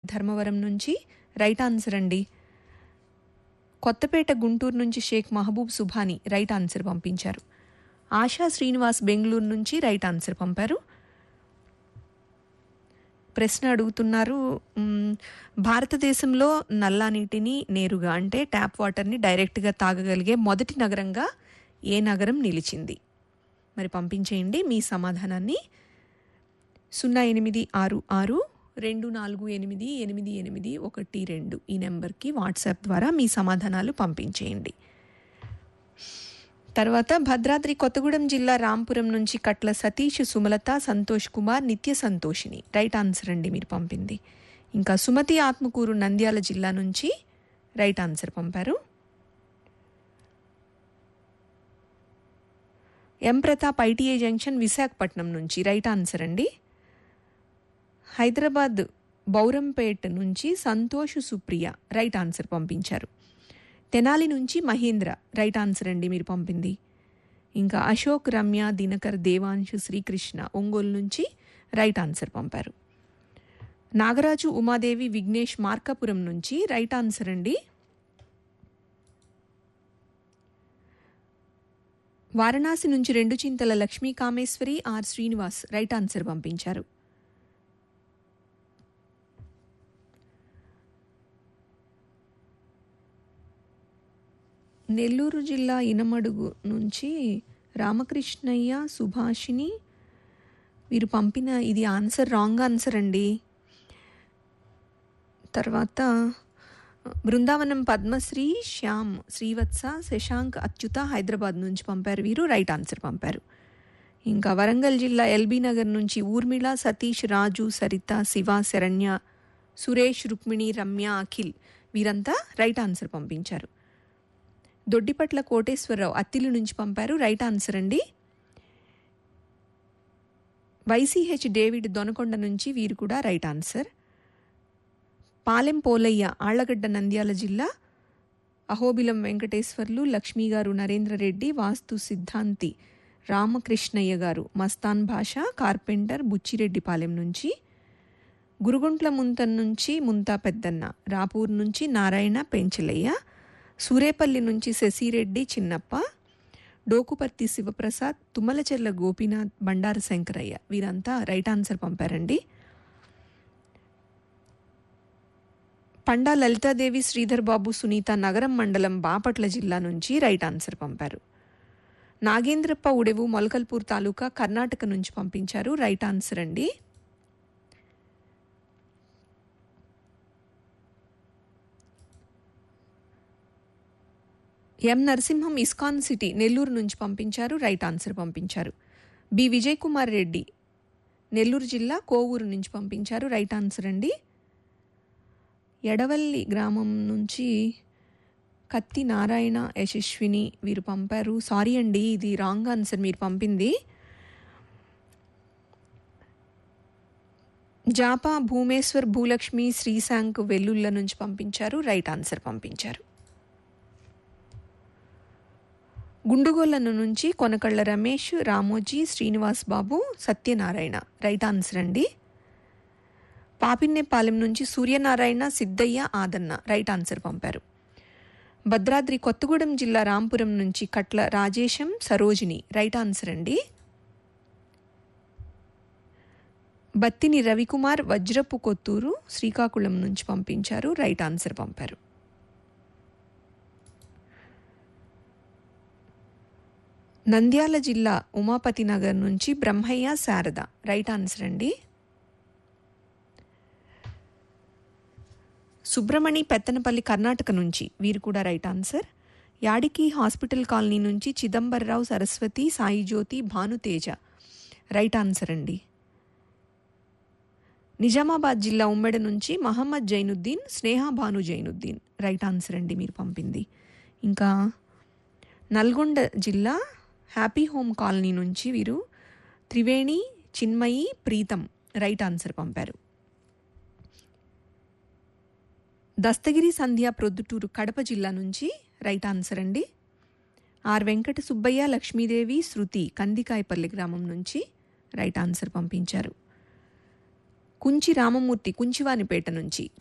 ధర్మవరం నుంచి right answer అండి కొత్తపేట గుంటూరు నుంచి షేక్ మహబూబ్ సుభాని రైట్ ఆన్సర్ పంపించారు ఆశా శ్రీనివాస్ బెంగళూరు నుంచి రైట్ ఆన్సర్ పంపారు ప్రశ్న అడుగుతున్నారు మ్, భారతదేశంలో నల్లా నీటిని నేరుగా అంటే ట్యాప్ వాటర్ని డైరెక్ట్గా తాగగలిగే మొదటి నగరంగా ఏ నగరం నిలిచింది మరి పంపించేయండి మీ సమాధానాన్ని సున్నా ఎనిమిది ఆరు ఆరు రెండు నాలుగు ఎనిమిది ఎనిమిది ఎనిమిది ఒకటి రెండు ఈ నెంబర్కి వాట్సాప్ ద్వారా మీ సమాధానాలు పంపించేయండి తర్వాత భద్రాద్రి కొత్తగూడెం జిల్లా రాంపురం నుంచి కట్ల సతీష్ సుమలత సంతోష్ కుమార్ నిత్య సంతోషిని రైట్ ఆన్సర్ అండి మీరు పంపింది ఇంకా సుమతి ఆత్మకూరు నంద్యాల జిల్లా నుంచి రైట్ ఆన్సర్ పంపారు M Pratap ITI junction Visakhapatnam నుంచి రైట్ ఆన్సర్ అండి హైదరాబాద్ బౌరంపేట్ నుంచి సంతోష్ సుప్రియ రైట్ ఆన్సర్ పంపించారు తెనాలి నుంచి మహేంద్ర రైట్ ఆన్సర్ అండి మీరు పంపింది ఇంకా అశోక్ రమ్య దినకర్ దేవాంశు శ్రీకృష్ణ ఒంగోలు నుంచి రైట్ ఆన్సర్ పంపారు నాగరాజు ఉమాదేవి విఘ్నేష్ మార్కాపురం నుంచి రైట్ ఆన్సర్ అండి వారణాసి నుంచి రెండు Chintala Lakshmi Kameswari R Srinivas right answer పంపించారు నెల్లూరు జిల్లా ఇనమడుగు నుంచి రామకృష్ణయ్య సుభాషిని వీరు పంపిన ఇది ఆన్సర్ రాంగ్ ఆన్సర్ అండి తర్వాత బృందావనం పద్మశ్రీ శ్యామ్ శ్రీవత్స శశాంక్ అచ్యుత హైదరాబాద్ నుంచి పంపారు వీరు రైట్ ఆన్సర్ పంపారు ఇంకా వరంగల్ జిల్లా ఎల్బీ నగర్ నుంచి ఊర్మిళ సతీష్ రాజు సరిత శివ శరణ్య సురేష్ రుక్మిణి రమ్య అఖిల్ వీరంతా రైట్ ఆన్సర్ పంపించారు దొడ్డిపట్ల కోటేశ్వరరావు అత్తిలి నుంచి పంపారు రైట్ ఆన్సర్ అండి వైసీహెచ్ డేవిడ్ దొనకొండ నుంచి వీరు కూడా రైట్ ఆన్సర్ పాలెం పోలయ్య ఆళ్లగడ్డ నంద్యాల జిల్లా అహోబిలం వెంకటేశ్వర్లు లక్ష్మీ గారు నరేంద్ర రెడ్డి వాస్తు సిద్ధాంతి రామకృష్ణయ్య గారు మస్తాన్ భాష కార్పెంటర్ బుచ్చిరెడ్డిపాలెం నుంచి గురుగుంట్ల ముంతన్ నుంచి ముంతా పెద్దన్న రాపూర్ నుంచి నారాయణ పెంచలయ్య సూరేపల్లి నుంచి శశిరెడ్డి చిన్నప్ప డోకుపర్తి శివప్రసాద్ తుమ్మలచెర్ల గోపీనాథ్ బండార శంకరయ్య వీరంతా రైట్ ఆన్సర్ పంపారండి పండా లలితాదేవి శ్రీధర్ బాబు సునీత నగరం మండలం బాపట్ల జిల్లా నుంచి రైట్ ఆన్సర్ పంపారు నాగేంద్రప్ప ఉడెవు మొలకల్పూర్ తాలూకా కర్ణాటక నుంచి పంపించారు రైట్ ఆన్సర్ అండి M Narasimham ISKCON city Nellore నుంచి పంపించారు రైట్ ఆన్సర్ పంపించారు బి విజయ్ కుమార్ రెడ్డి నెల్లూరు జిల్లా కోవూరు నుంచి పంపించారు రైట్ ఆన్సర్ అండి ఎడవల్లి గ్రామం నుంచి కత్తి నారాయణ యశస్విని వీరు పంపారు సారీ అండి ఇది రాంగ్ ఆన్సర్ మీరు పంపింది జాపా భూమేశ్వర్ భూలక్ష్మి శ్రీశాంక్ వెల్లుళ్ళ నుంచి పంపించారు రైట్ ఆన్సర్ పంపించారు గుండుగోలను నుంచి కొనకళ్ళ రమేష్ రామోజీ శ్రీనివాస్ బాబు సత్యనారాయణ రైట్ ఆన్సర్ అండి పాపిన్నేపాలెం నుంచి సూర్యనారాయణ సిద్ధయ్య ఆదన్న రైట్ ఆన్సర్ పంపారు భద్రాద్రి కొత్తగూడెం జిల్లా రాంపురం నుంచి కట్ల రాజేశం సరోజిని రైట్ ఆన్సర్ అండి బత్తిని రవికుమార్ వజ్రపు కొత్తూరు శ్రీకాకుళం నుంచి పంపించారు రైట్ ఆన్సర్ పంపారు నంద్యాల జిల్లా ఉమాపతి నగర్ నుంచి బ్రహ్మయ్య శారద రైట్ ఆన్సర్ అండి సుబ్రమణి పెత్తనపల్లి కర్ణాటక నుంచి వీరు కూడా right answer Yadiki hospital colony నుంచి చిదంబరరావు సరస్వతి సాయి జ్యోతి భానుతేజ రైట్ ఆన్సర్ అండి నిజామాబాద్ జిల్లా ఉమ్మెడ నుంచి మహమ్మద్ జైనుద్దీన్ స్నేహ భాను జైనుద్దీన్ రైట్ ఆన్సర్ అండి మీరు పంపింది ఇంకా నల్గొండ జిల్లా హ్యాపీ హోమ్ కాలనీ నుంచి వీరు త్రివేణి చిన్మయి ప్రీతం రైట్ ఆన్సర్ పంపారు దస్తగిరి సంధ్య ప్రొద్దుటూరు కడప జిల్లా నుంచి రైట్ ఆన్సర్ అండి ఆర్ వెంకట సుబ్బయ్య లక్ష్మీదేవి శృతి కందికాయపల్లి గ్రామం నుంచి రైట్ ఆన్సర్ పంపించారు కుంచి రామమూర్తి కుంచివానిపేట నుంచి